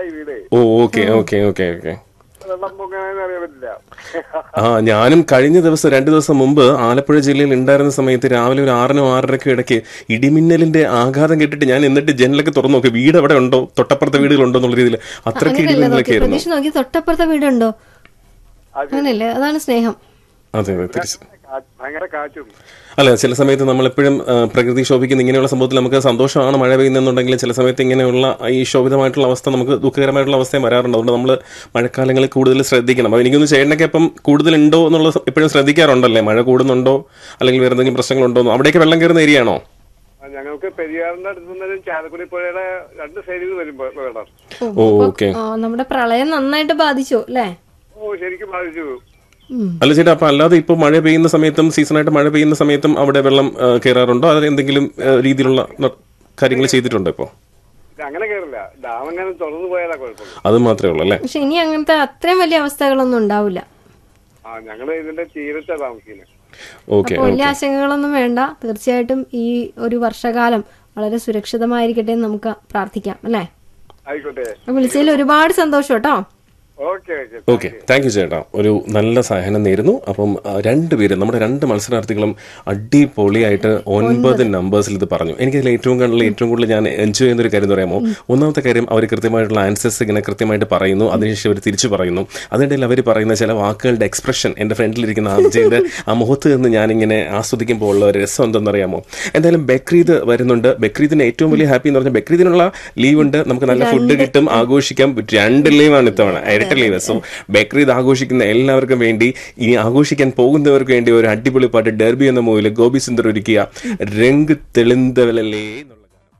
വർഷമായി വീട് ഓ ഓക്കെ ഓക്കെ ഓക്കെ ഓക്കെ വെള്ളം പൊങ്ങാനെന്ന് അറിയാൻ പറ്റില്ല ആ ഞാനും കഴിഞ്ഞ ദിവസം രണ്ട് ദിവസം മുമ്പ് ആലപ്പുഴ ജില്ലയിൽ ഉണ്ടായിരുന്ന സമയത്ത് രാവിലെ ഒരു ആറിനും ആറരയ്ക്കും ഇടയ്ക്ക് ഇടിമിന്നലിന്റെ ആഘാതം കേട്ടിട്ട് ഞാൻ എന്നിട്ട് ജനലൊക്കെ തുറന്നു നോക്കി വീട് എവിടെ ഉണ്ടോ തൊട്ടപ്പുറത്തെ വീടുകളുണ്ടോ എന്നുള്ള രീതിയിൽ അത്രയ്ക്ക് അങ്ങനെയല്ല ഇടിമിന്നലൊക്കെ നോക്കി ആയിരുന്നു പ്രതീക്ഷ നോക്കി തൊട്ടപ്പുറത്തെ വീടുണ്ടോ അങ്ങനെയല്ലേ അതാണ് സ്നേഹം അതെ അതെ തിരിച്ച് കാ- ഭയങ്കര കാറ്റും അല്ല ചില സമയത്ത് നമ്മളെപ്പോഴും ആ, പ്രകൃതി ശോഭിക്കുന്ന ഇങ്ങനെയുള്ള സംഭവത്തിൽ നമുക്ക് സന്തോഷമാണ് മഴ പെയ്യുന്നെന്നുണ്ടെങ്കിൽ ചില സമയത്ത് ഇങ്ങനെയുള്ള ഈ ശോഭിതമായിട്ടുള്ള അവസ്ഥ നമുക്ക് ദുഃഖകരമായിട്ടുള്ള അവസ്ഥയും വരാറുണ്ട് അതുകൊണ്ട് നമ്മൾ മഴക്കാലങ്ങളിൽ കൂടുതൽ ശ്രദ്ധിക്കണം അപ്പോൾ എനിക്കൊന്ന് ചേട്ടനൊക്കെ ഇപ്പം കൂടുതൽ ഉണ്ടോ എന്നുള്ളത് എപ്പോഴും ശ്രദ്ധിക്കാറുണ്ടല്ലേ മഴ കൂടുന്നുണ്ടോ അല്ലെങ്കിൽ വേറെ എന്തെങ്കിലും പ്രശ്നങ്ങളുണ്ടോ എന്ന്? അവിടെയൊക്കെ വെള്ളം കയറുന്ന ഏരിയ ആണോ ആ, ഞങ്ങൾക്ക് പെരിയാറിന്റെ അടുത്ത് നിന്നും ചാലക്കുടി പുഴയുടെ രണ്ട് സൈഡിൽ വരും വെ- വെള്ളം ഓ ഓക്കെ ആ, നമ്മുടെ പ്രളയം നന്നായിട്ട് ബാധിച്ചു അല്ലേ ഓ ശരിക്കും ബാധിച്ചു ഉം. അല്ല ചേട്ടാ അപ്പൊ അല്ലാതെ ഇപ്പോൾ മഴ പെയ്യുന്ന സമയത്തും സീസണായിട്ട് മഴ പെയ്യുന്ന സമയത്തും അവിടെ വെള്ളം ആ, കയറാറുണ്ടോ അത് എന്തെങ്കിലും ആ, രീതിയിലുള്ള ന- കാര്യങ്ങൾ ചെയ്തിട്ടുണ്ടോ ഇപ്പോൾ ഇത് അങ്ങനെ കയറില്ല ഡാം എങ്ങനെ തുറന്നു പോയാലാ കുഴപ്പമില്ല അത് മാത്രമേ ഉള്ളൂ അല്ലേ പക്ഷെ ഇനി അങ്ങനത്തെ അത്രയും വലിയ അവസ്ഥകളൊന്നും ഉണ്ടാവില്ല ആ ഞങ്ങള് ഇതിന്റെ തീരത്താ താമസിക്കുന്നത് ഓക്കെ അപ്പോൾ വലിയ ആശങ്കകളൊന്നും വേണ്ട തീർച്ചയായിട്ടും ഈ ഒരു വർഷകാലം വളരെ സുരക്ഷിതമായിരിക്കട്ടെ എന്ന് നമുക്ക് പ്രാർത്ഥിക്കാം അല്ലേ ആയിക്കോട്ടെ അപ്പോൾ വിളിച്ചതിൽ ഒരുപാട് സന്തോഷം കേട്ടോ okay okay okay thank you ചേട്ടാ ഒരു നല്ല സഹനം നേരുന്നു അപ്പം ആ, രണ്ടുപേരും നമ്മുടെ രണ്ട് മത്സരാർത്ഥികളും അടിപൊളിയായിട്ട് ഒൻപത് നമ്പേഴ്സിൽ ഇത് പറഞ്ഞു എനിക്കതിൽ ഏറ്റവും കൂടുതൽ ഏറ്റവും കൂടുതൽ ഞാൻ എൻജോയ് ചെയ്യുന്ന ഒരു കാര്യം എന്ന് പറയുമ്പോൾ ഒന്നാമത്തെ കാര്യം അവർ കൃത്യമായിട്ടുള്ള ആൻസേഴ്സ് ഇങ്ങനെ കൃത്യമായിട്ട് പറയുന്നു അതിനുശേഷം അവർ തിരിച്ചു പറയുന്നു അതിനിടയിൽ അവർ പറയുന്ന ചില വാക്കുകളുടെ എക്സ്പ്രഷൻ എൻ്റെ ഫ്രണ്ടിലിരിക്കുന്ന ആർജയുടെ ആ മുഖത്ത് നിന്ന് ഞാനിങ്ങനെ ആസ്വദിക്കുമ്പോൾ ഉള്ള ഒരു രസം എന്തെന്നറിയാമോ എന്തായാലും ബക്രീദ് വരുന്നുണ്ട് ബക്രീദിന് ഏറ്റവും വലിയ ഹാപ്പി എന്ന് പറഞ്ഞാൽ ബക്രീദിനുള്ള ലീവ് ഉണ്ട് നമുക്ക് നല്ല ഫുഡ് കിട്ടും ആഘോഷിക്കാം രണ്ട് ലീവാണ് ഇത്തവണ ഇരട്ട ലീവ് സോ ബക്രീദ് ആഘോഷിക്കുന്ന എല്ലാവർക്കും വേണ്ടി ഇനി ആഘോഷിക്കാൻ പോകുന്നവർക്ക് വേണ്ടി ഒരു അടിപൊളി പാട്ട് ഡെർബി എന്ന മൂവിൽ ഗോപി സുന്ദർ ഒരുക്കിയ രംഗ് തെളിന്തവലല്ലേ എന്നുള്ള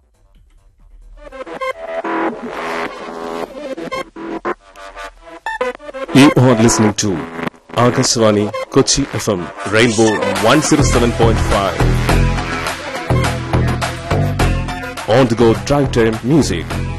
You are listening to Akashvani Kochi FM Rainbow 107.5 On the go drive time music